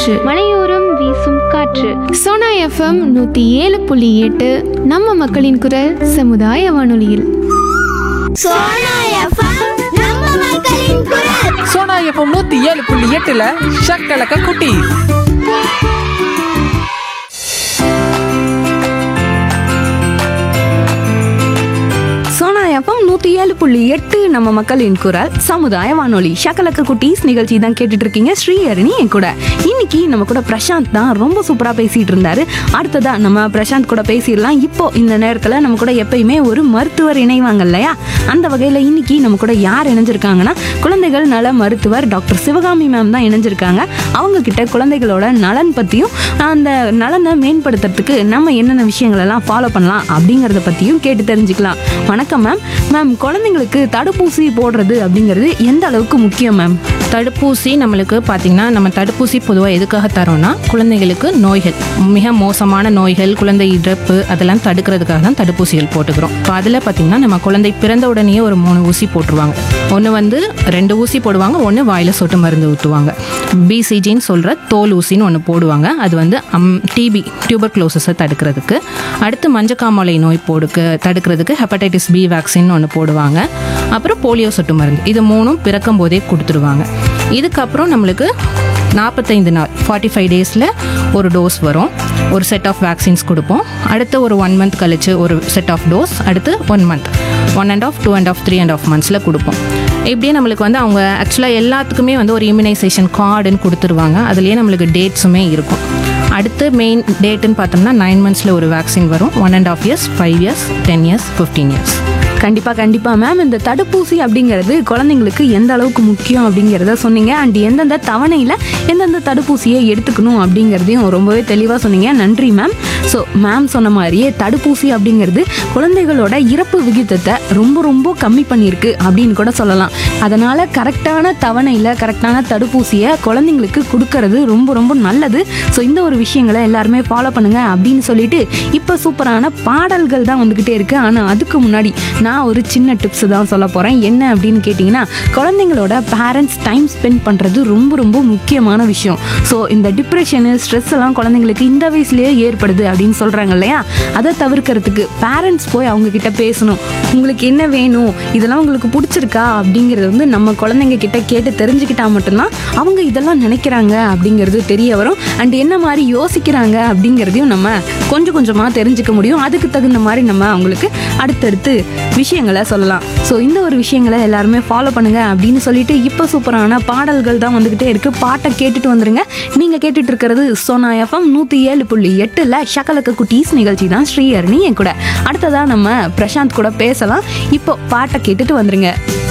காற்று மலையோரம் வீசும் காற்று சோனா எஃப்எம் நூற்றி ஏழு புள்ளி எட்டு நம்ம மக்களின் குரல் சமுதாய வானொலியில் சோனா எஃப்எம் நம்ம மக்களின் குரல் சோனா எஃப்எம் நூத்தி ஏழு புள்ளி எட்டுல ஷக்கலக்க குட்டி சோனா எஃப்எம் நூற்றி ஏழு புள்ளி எட்டு நம்ம மக்களின் குரல் சமுதாய வானொலி ஷக்கலக்க குட்டீஸ் நிகழ்ச்சி தான் கேட்டுட்டு இருக்கீங்க ஸ்ரீஹரணி என் கூட இன்னைக்கு நம்ம கூட பிரசாந்த் தான் ரொம்ப சூப்பராக பேசிட்டு இருந்தாரு அடுத்ததா நம்ம பிரசாந்த் கூட பேசிடலாம் இப்போ இந்த நேரத்தில் நம்ம கூட எப்பயுமே ஒரு மருத்துவர் இணைவாங்க இல்லையா அந்த வகையில் இன்னைக்கு நம்ம கூட யார் இணைஞ்சிருக்காங்கன்னா குழந்தைகள் நல மருத்துவர் டாக்டர் சிவகாமி மேம் தான் இணைஞ்சிருக்காங்க அவங்க கிட்ட குழந்தைகளோட நலன் பற்றியும் அந்த நலனை மேம்படுத்துறதுக்கு நம்ம என்னென்ன விஷயங்கள் எல்லாம் ஃபாலோ பண்ணலாம் அப்படிங்கிறத பற்றியும் கேட்டு தெரிஞ்சுக்கலாம் வணக்கம் மேம் மேம் குழந்தைங்களுக்கு தடுப்பூசி போடுறது அப்படிங்கிறது எந்த அளவுக்கு முக்கியம் மேம் தடுப்பூசி நம்மளுக்கு பார்த்திங்கன்னா நம்ம தடுப்பூசி பொதுவாக எதுக்காக தரோம்னா குழந்தைகளுக்கு நோய்கள் மிக மோசமான நோய்கள் குழந்தை இறப்பு அதெல்லாம் தடுக்கிறதுக்காக தான் தடுப்பூசிகள் போட்டுக்கிறோம் இப்போ அதில் பார்த்திங்கன்னா நம்ம குழந்தை பிறந்த உடனேயே ஒரு மூணு ஊசி போட்டுருவாங்க ஒன்று வந்து ரெண்டு ஊசி போடுவாங்க ஒன்று வாயில் சொட்டு மருந்து ஊற்றுவாங்க பிசிஜின்னு சொல்கிற தோல் ஊசின்னு ஒன்று போடுவாங்க அது வந்து டிபி டியூபர் க்ளோசஸை தடுக்கிறதுக்கு அடுத்து மஞ்சக்காமலை நோய் போடுக்க தடுக்கிறதுக்கு ஹெப்படைட்டிஸ் பி வேக்சின் ஒன்று போடுவாங்க அப்புறம் போலியோ சொட்டு மருந்து இது மூணும் பிறக்கும் போதே கொடுத்துருவாங்க இதுக்கப்புறம் நம்மளுக்கு நாற்பத்தைந்து நாள் ஃபார்ட்டி ஃபைவ் டேஸில் ஒரு டோஸ் வரும் ஒரு செட் ஆஃப் வேக்சின்ஸ் கொடுப்போம் அடுத்து ஒரு ஒன் மந்த் கழிச்சு ஒரு செட் ஆஃப் டோஸ் அடுத்து one month one and half two and half three and half மந்த்ஸில் கொடுப்போம் இப்படியே நம்மளுக்கு வந்து அவங்க ஆக்சுவலாக எல்லாத்துக்குமே வந்து ஒரு இம்யூனைசேஷன் கார்டுன்னு கொடுத்துருவாங்க அதுலேயே நம்மளுக்கு டேட்ஸுமே இருக்கும் அடுத்து மெயின் டேட்டுன்னு பார்த்தோம்னா நைன் மந்த்ஸில் ஒரு வேக்சின் வரும் one and half years five years ten years fifteen years கண்டிப்பாக கண்டிப்பாக மேம் இந்த தடுப்பூசி அப்படிங்கிறது குழந்தைங்களுக்கு எந்த அளவுக்கு முக்கியம் அப்படிங்கிறத சொன்னீங்க அண்ட் எந்தெந்த தவணையில் எந்தெந்த தடுப்பூசியை எடுத்துக்கணும் அப்படிங்கிறதையும் ரொம்பவே தெளிவாக சொன்னீங்க நன்றி மேம் ஸோ மேம் சொன்ன மாதிரியே தடுப்பூசி அப்படிங்கிறது குழந்தைகளோட இறப்பு விகிதத்தை ரொம்ப ரொம்ப கம்மி பண்ணியிருக்கு அப்படின்னு கூட சொல்லலாம் அதனால் கரெக்டான தவணையில் கரெக்டான தடுப்பூசியை குழந்தைங்களுக்கு கொடுக்கறது ரொம்ப ரொம்ப நல்லது ஸோ இந்த ஒரு விஷயங்களை எல்லாருமே ஃபாலோ பண்ணுங்க அப்படின்னு சொல்லிட்டு இப்போ சூப்பரான பாடல்கள் தான் வந்துக்கிட்டே இருக்கு ஆனால் அதுக்கு முன்னாடி நான் ஒரு சின்ன டிப்ஸ் தான் சொல்ல போகிறேன் என்ன அப்படின்னு கேட்டிங்கன்னா குழந்தைங்களோட பேரண்ட்ஸ் டைம் ஸ்பெண்ட் பண்ணுறது ரொம்ப ரொம்ப முக்கியமான விஷயம் ஸோ இந்த டிப்ரெஷனு ஸ்ட்ரெஸ் எல்லாம் குழந்தைங்களுக்கு இந்த வயசுலேயே ஏற்படுது அப்படின்னு சொல்கிறாங்க இல்லையா அதை தவிர்க்கிறதுக்கு பேரண்ட்ஸ் போய் அவங்க கிட்ட பேசணும் உங்களுக்கு என்ன வேணும் இதெல்லாம் உங்களுக்கு பிடிச்சிருக்கா அப்படிங்கிறது வந்து நம்ம குழந்தைங்க கிட்ட கேட்டு தெரிஞ்சுக்கிட்டா மட்டும்தான் அவங்க இதெல்லாம் நினைக்கிறாங்க அப்படிங்கிறது தெரிய வரும் அண்ட் என்ன மாதிரி யோசிக்கிறாங்க அப்படிங்கிறதையும் நம்ம கொஞ்சம் கொஞ்சமாக தெரிஞ்சுக்க முடியும் அதுக்கு தகுந்த மாதிரி நம்ம அவங்களுக்கு அடுத்தடுத்து விஷயங்களை சொல்லலாம் ஸோ இந்த ஒரு விஷயங்களை எல்லாருமே ஃபாலோ பண்ணுங்க அப்படின்னு சொல்லிட்டு இப்போ சூப்பரான பாடல்கள் தான் வந்துகிட்டே இருக்கு பாட்டை கேட்டுட்டு வந்துருங்க நீங்க கேட்டுட்டு இருக்கிறது சோனா எஃப்எம் நூற்றி ஏழு புள்ளி எட்டுல ஷக்கலக்க குட்டீஸ் நிகழ்ச்சி தான் ஸ்ரீஹரணி என் கூட அடுத்ததா நம்ம பிரசாந்த் கூட பேசலாம் இப்போ பாட்டை கேட்டுட்டு வந்துருங்க